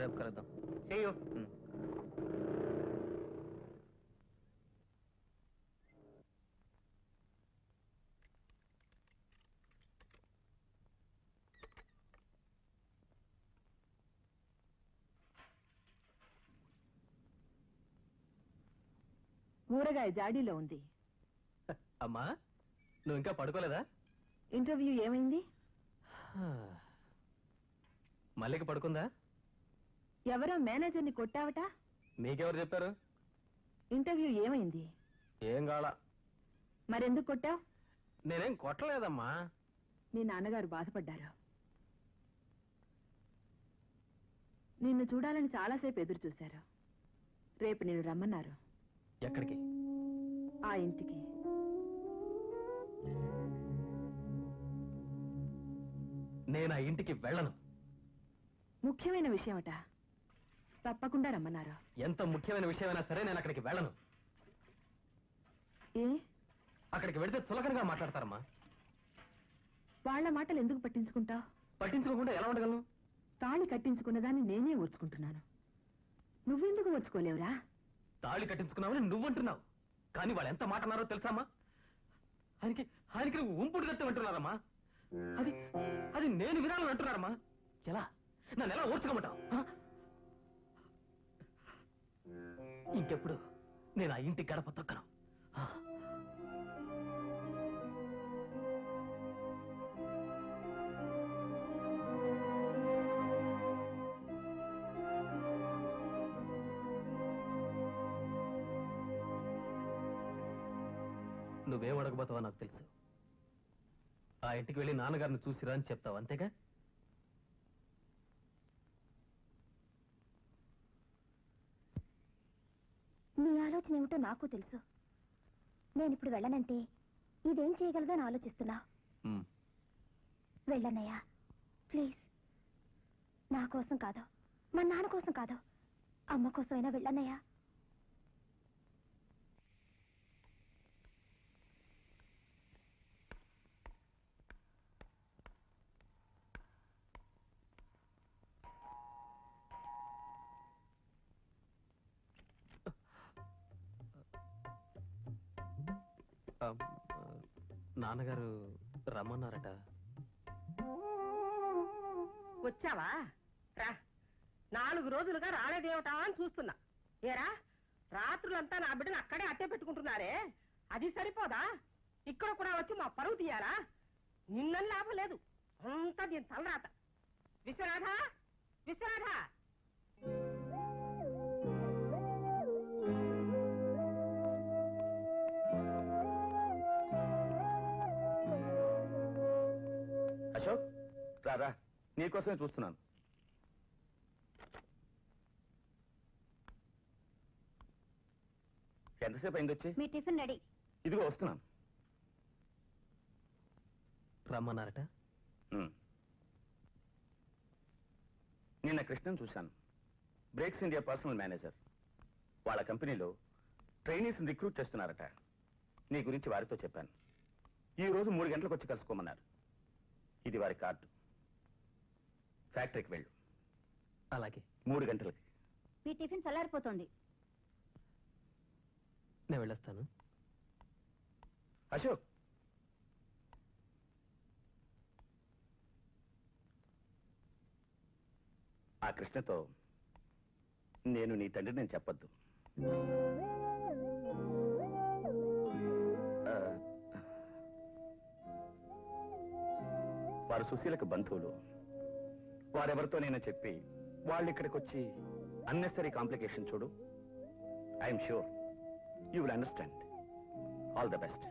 రేపు కలుద్దాం See you. ఉమ్. ఊరగాయ జాడీలో ఉంది అమ్మా నువ్వు ఇంకా పడుకోలేదా ఇంటర్వ్యూ ఏమైంది మల్లిక పడుకుందా ఎవరో మేనేజర్ని కొట్టావట నీకెవరు చెప్పారు ఇంటర్వ్యూ ఏమైంది ఏం కావాల మరెందుకు కొట్టావు నేనేం కొట్టలేదమ్మా మీ నాన్నగారు బాధపడ్డారు నిన్ను చూడాలని చాలాసేపు ఎదురు చూశారు రేపు నేను రమ్మన్నారు ఎక్కడికి ఆ ఇంటికి నేను ఆ ఇంటికి వెళ్ళను ముఖ్యమైన విషయమట తప్పకుండా రమ్మన్నారు ఎంత ముఖ్యమైన విషయమైనా సరే నేను అక్కడికి వెళ్ళను ఏ అక్కడికి వెళితే చులకనగా మాట్లాడతారమ్మా వాళ్ళ మాటలు ఎందుకు పట్టించుకుంటావు పట్టించుకోకుండా ఎలా ఉండగలను తాళి కట్టించుకున్నదాన్ని నేనే ఓర్చుకుంటున్నాను నువ్వెందుకు ఓర్చుకోలేవురా తాళి కట్టించుకున్నావని నువ్వంటున్నావు కానీ వాళ్ళు ఎంత మాట అన్నారో తెలుసామా ఆయనకి ఆయనకి నువ్వు ఉంపుడు కట్టి అంటున్నారమ్మా అది అది నేను వినాలని అంటున్నారమ్మా ఎలా నన్ను ఎలా ఓర్చుకోమంటావు ఆ? ఇంకెప్పుడు నేను ఆ ఇంటి గడప తొక్కను ఆ. నువ్వేం అడగబోతావో నాకు తెలుసు ఆ ఇంటికి వెళ్ళి నాన్నగారిని చూసిరా అని చెప్తావు అంతేగా నీ ఆలోచన ఏమిటో నాకు తెలుసు నేను ఇప్పుడు వెళ్ళనంటే ఇదేం చేయగలదో అని ఆలోచిస్తున్నా ఉమ్. వెళ్ళన్నయ్యా ప్లీజ్ నా కోసం కాదు మా నాన్న కోసం కాదు అమ్మ కోసమైనా వెళ్ళన్నయ్యా ఆ, ఆ, నాన్నగారు రమ్మన్నారట వచ్చావా రా నాలుగు రోజులుగా రాలేదేవటా అని చూస్తున్నా ఏరా రాత్రులంతా నా బిడ్డను అక్కడే అట్టే పెట్టుకుంటున్నారే అది సరిపోదా ఇక్కడ కూడా వచ్చి మా పరువు తీయాలా నిన్నని లాభం లేదు అంతా దీని తలరాత విశ్వనాథ విశ్వనాథ అశోక్ రారా నీకోసమే చూస్తున్నాను ఎంతసేపు అయింది వచ్చి మీ టిఫిన్ రెడీ ఇదిగో వస్తున్నాను రమ్మన్నారట ఉమ్. నిన్న కృష్ణన్ చూశాను బ్రేక్స్ ఇండియా పర్సనల్ మేనేజర్ వాళ్ళ కంపెనీలో ట్రైనీస్ రిక్రూట్ చేస్తున్నారట నీ గురించి వారితో చెప్పాను ఈ రోజు మూడు గంటలకు వచ్చి కలుసుకోమన్నారు ఇది వారి కార్డు ఫ్యాక్టరీకి వెళ్ళు అలాగే మూడు గంటలకి మీ టిఫిన్ చల్లారిపోతుంది నేను వెళ్ళొస్తాను అశోక్ ఆ కృష్ణతో నేను నీ తండ్రి నేను చెప్పొద్దు ఆ, వారు సుశీలకు బంధువులు వారెవరితో నేను చెప్పి వాళ్ళు ఇక్కడికి వచ్చి అన్నెసరీ కాంప్లికేషన్ చూడు I'm sure you will understand all the best